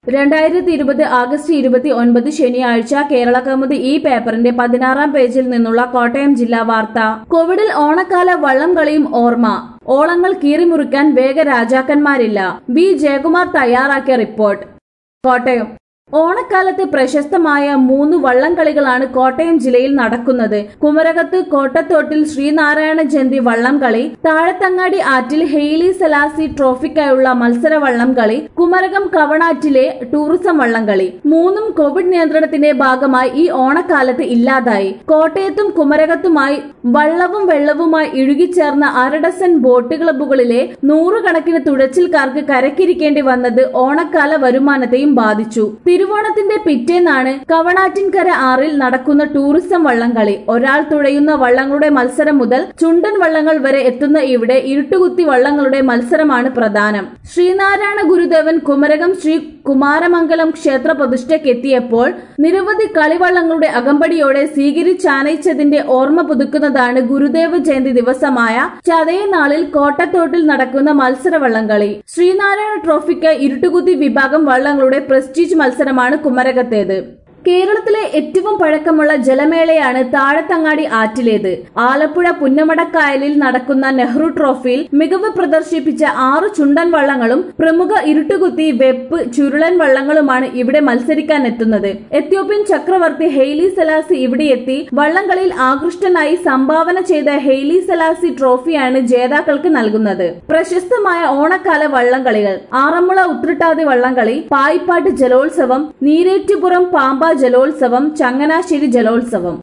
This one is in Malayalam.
രണ്ടായിരത്തി ഇരുപത് ആഗസ്റ്റ് ഇരുപത്തി ഒൻപത് ശനിയാഴ്ച കേരള കൗമുദി ഈ പേപ്പറിന്റെ പതിനാറാം പേജിൽ നിന്നുള്ള കോട്ടയം ജില്ലാ വാർത്ത കോവിഡിൽ ഓണക്കാല വള്ളം കളിയും ഓർമ്മ ഓളങ്ങൾ കീറിമുറിക്കാൻ വേഗ രാജാക്കന്മാരില്ല ബി ജയകുമാർ തയ്യാറാക്കിയ റിപ്പോർട്ട് കോട്ടയം ഓണക്കാലത്ത് പ്രശസ്തമായ മൂന്ന് വള്ളംകളികളാണ് കോട്ടയം ജില്ലയിൽ നടക്കുന്നത് കുമരകത്ത് കോട്ടത്തോട്ടിൽ ശ്രീനാരായണ ജയന്തി വള്ളംകളി താഴത്തങ്ങാടി ആറ്റിൽ ഹെയ്ലി സലാസി ട്രോഫിക്കായുള്ള മത്സര വള്ളംകളി കുമരകം കവണാറ്റിലെ ടൂറിസം വള്ളംകളി മൂന്നും കോവിഡ് നിയന്ത്രണത്തിന്റെ ഭാഗമായി ഈ ഓണക്കാലത്ത് ഇല്ലാതായി കോട്ടയത്തും കുമരകത്തുമായി വള്ളവും വെള്ളവുമായി ഇഴുകിച്ചേർന്ന അരഡസൻ ബോട്ട് ക്ലബ്ബുകളിലെ നൂറുകണക്കിന് തുഴച്ചിൽക്കാർക്ക് കരക്കിരിക്കേണ്ടി വന്നത് ഓണക്കാല വരുമാനത്തെയും ബാധിച്ചു തിരുവോണത്തിന്റെ പിറ്റേന്നാണ് കവണാറ്റിൻകര ആറിൽ നടക്കുന്ന ടൂറിസം വള്ളംകളി ഒരാൾ തുഴയുന്ന വള്ളങ്ങളുടെ മത്സരം മുതൽ ചുണ്ടൻ വള്ളങ്ങൾ വരെ എത്തുന്ന ഇവിടെ ഇരുട്ടുകുത്തി വള്ളങ്ങളുടെ മത്സരമാണ് പ്രധാനം ശ്രീനാരായണ ഗുരുദേവൻ കുമരകം ശ്രീ കുമാരമംഗലം ക്ഷേത്ര പ്രതിഷ്ഠയ്ക്കെത്തിയപ്പോൾ നിരവധി കളിവള്ളങ്ങളുടെ അകമ്പടിയോടെ സ്വീകരിച്ചാനയിച്ചതിന്റെ ഓർമ്മ പുതുക്കുന്നതാണ് ഗുരുദേവ ജയന്തി ദിവസമായ ചതയ നാളിൽ കോട്ടത്തോട്ടിൽ നടക്കുന്ന മത്സര വള്ളംകളി ശ്രീനാരായണ ട്രോഫിക്ക് ഇരുട്ടുകുത്തി വിഭാഗം വള്ളങ്ങളുടെ പ്രസ്റ്റീജ് മത്സരമാണ് കുമരകത്തേത് കേരളത്തിലെ ഏറ്റവും പഴക്കമുള്ള ജലമേളയാണ് താഴത്തങ്ങാടി ആറ്റിലേത് ആലപ്പുഴ പുന്നമടക്കായലിൽ നടക്കുന്ന നെഹ്റു ട്രോഫിയിൽ മികവ് പ്രദർശിപ്പിച്ച ആറ് ചുണ്ടൻ വള്ളങ്ങളും പ്രമുഖ ഇരുട്ടുകുത്തി വെപ്പ് ചുരുളൻ വള്ളങ്ങളുമാണ് ഇവിടെ മത്സരിക്കാൻ എത്തുന്നത് എത്യോപ്യൻ ചക്രവർത്തി ഹെയ്ലി സലാസി ഇവിടെ എത്തി വള്ളംകളിയിൽ ആകൃഷ്ടനായി സംഭാവന ചെയ്ത ഹെയ്ലി സലാസി ട്രോഫിയാണ് ജേതാക്കൾക്ക് നൽകുന്നത് പ്രശസ്തമായ ഓണക്കാല വള്ളംകളികൾ ആറന്മുള ഉത്രട്ടാതി വള്ളംകളി പായിപ്പാട്ട് ജലോത്സവം നീരേറ്റുപുറം പാമ്പ ജലോത്സവം ചങ്ങനാശ്ശേരി ജലോത്സവം